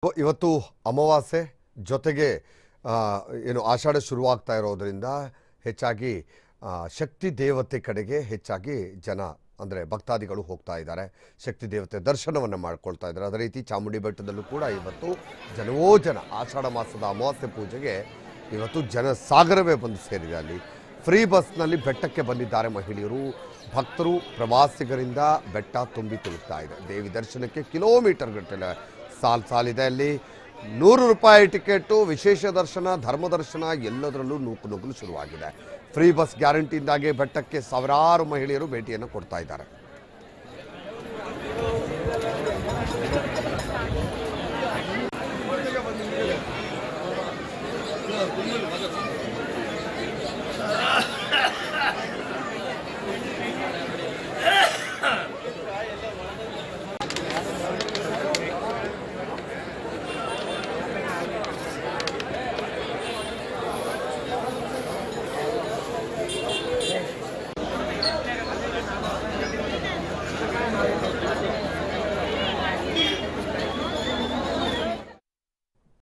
ಪ- ಇವತ್ತು ಅಮಾವಾಸ್ಯೆ ಜೊತೆಗೆ ಆ, ಏನು ಆಷಾಢ ಶುರುವಾಗ್ತಾ ಇರೋದ್ರಿಂದ ಹೆಚ್ಚಾಗಿ ಆ, ಶಕ್ತಿ ದೇವತೆ ಕಡೆಗೆ ಹೆಚ್ಚಾಗಿ ಜನ ಅಂದರೆ ಭಕ್ತಾದಿಗಳು ಹೋಗ್ತಾ ಇದ್ದಾರೆ ಶಕ್ತಿ ದೇವತೆ ದರ್ಶನವನ್ನು ಮಾಡ್ಕೊಳ್ತಾ ಇದ್ದಾರೆ ಅದೇ ರೀತಿ ಚಾಮುಂಡಿ ಬೆಟ್ಟದಲ್ಲೂ ಕೂಡ ಇವತ್ತು ಜನವೋ ಜನ ಆಷಾಢ ಮಾಸದ ಅಮಾವಾಸ್ಯೆ ಪೂಜೆಗೆ ಇವತ್ತು ಜನ ಸಾಗರವೇ ಬಂದು ಸೇರಿದೆ ಅಲ್ಲಿ ಫ್ರೀ ಬಸ್ನಲ್ಲಿ ಬೆಟ್ಟಕ್ಕೆ ಬಂದಿದ್ದಾರೆ ಮಹಿಳೆಯರು ಭಕ್ತರು ಪ್ರವಾಸಿಗರಿಂದ ಬೆಟ್ಟ ತುಂಬಿ ತುಳುಕ್ತಾ ಇದೆ ದೇವಿ ದರ್ಶನಕ್ಕೆ ಕಿಲೋಮೀಟರ್ ಗಟ್ಟಲೆ ಸಾಲ್ ಸಾಲಿದೆ ಅಲ್ಲಿ ನೂರು ರೂಪಾಯಿ ಟಿಕೆಟು ವಿಶೇಷ ದರ್ಶನ ಧರ್ಮ ದರ್ಶನ ಎಲ್ಲದರಲ್ಲೂ ನೂಕು ನುಗ್ಗಲು ಶುರುವಾಗಿದೆ ಫ್ರೀ ಬಸ್ ಗ್ಯಾರಂಟಿಯಿಂದಾಗಿ ಬೆಟ್ಟಕ್ಕೆ ಸಾವಿರಾರು ಮಹಿಳೆಯರು ಭೇಟಿಯನ್ನು ಕೊಡ್ತಾ ಇದ್ದಾರೆ